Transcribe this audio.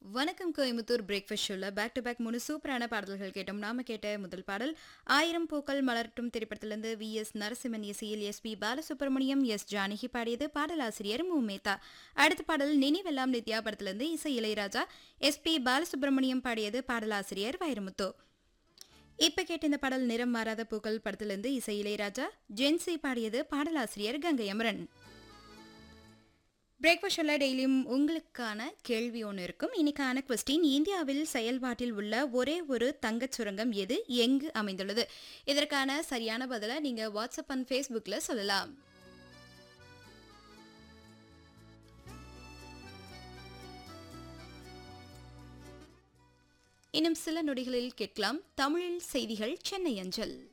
வணக்கம் கோயம்புத்தூர் பிரேக்ஃபாஸ்ட் ஷோல back to back மூணு சூப்பரான பாடல்கள் கேட்டோம் நாம கேட்ட முதல் பாடல் ஆயிரம் பூக்கள் மலரட்டும் திரைப்படத்திலிருந்து வி எஸ் நரசிம்மன் இசையில் S P Balasubrahmanyam S Janaki பாடியது பாடலாசிரியர் மு மேத்தா அடுத்த பாடல் நினைவெல்லாம் நித்யா படத்திலிருந்து இசை இளையராஜா எஸ் பி பாலசுப்ரமணியம் பாடியது பாடலாசிரியர் வைரமுத்து இப்ப கேட்ட இந்த பாடல் நிறம் மாறாத பூக்கள் படத்திலிருந்து இசை இளையராஜா ஜென்சி பாடியது பாடலாசிரியர் கங்கை அமரன் பிரேக்ஃபாஸ்ட் ஷோல டெய்லியும் உங்களுக்கான கேள்வி ஒன்று இருக்கும் இன்னைக்கான கொஸ்டின் இந்தியாவில் செயல்பாட்டில் உள்ள ஒரே ஒரு தங்கச் சுரங்கம் எது எங்கு அமைந்துள்ளது இதற்கான சரியான பதிலை நீங்க வாட்ஸ்அப் அண்ட் ஃபேஸ்புக்கில் சொல்லலாம் இன்னும் சில நொடிகளில் கேட்கலாம் தமிழில் செய்திகள் சென்னை அஞ்சல்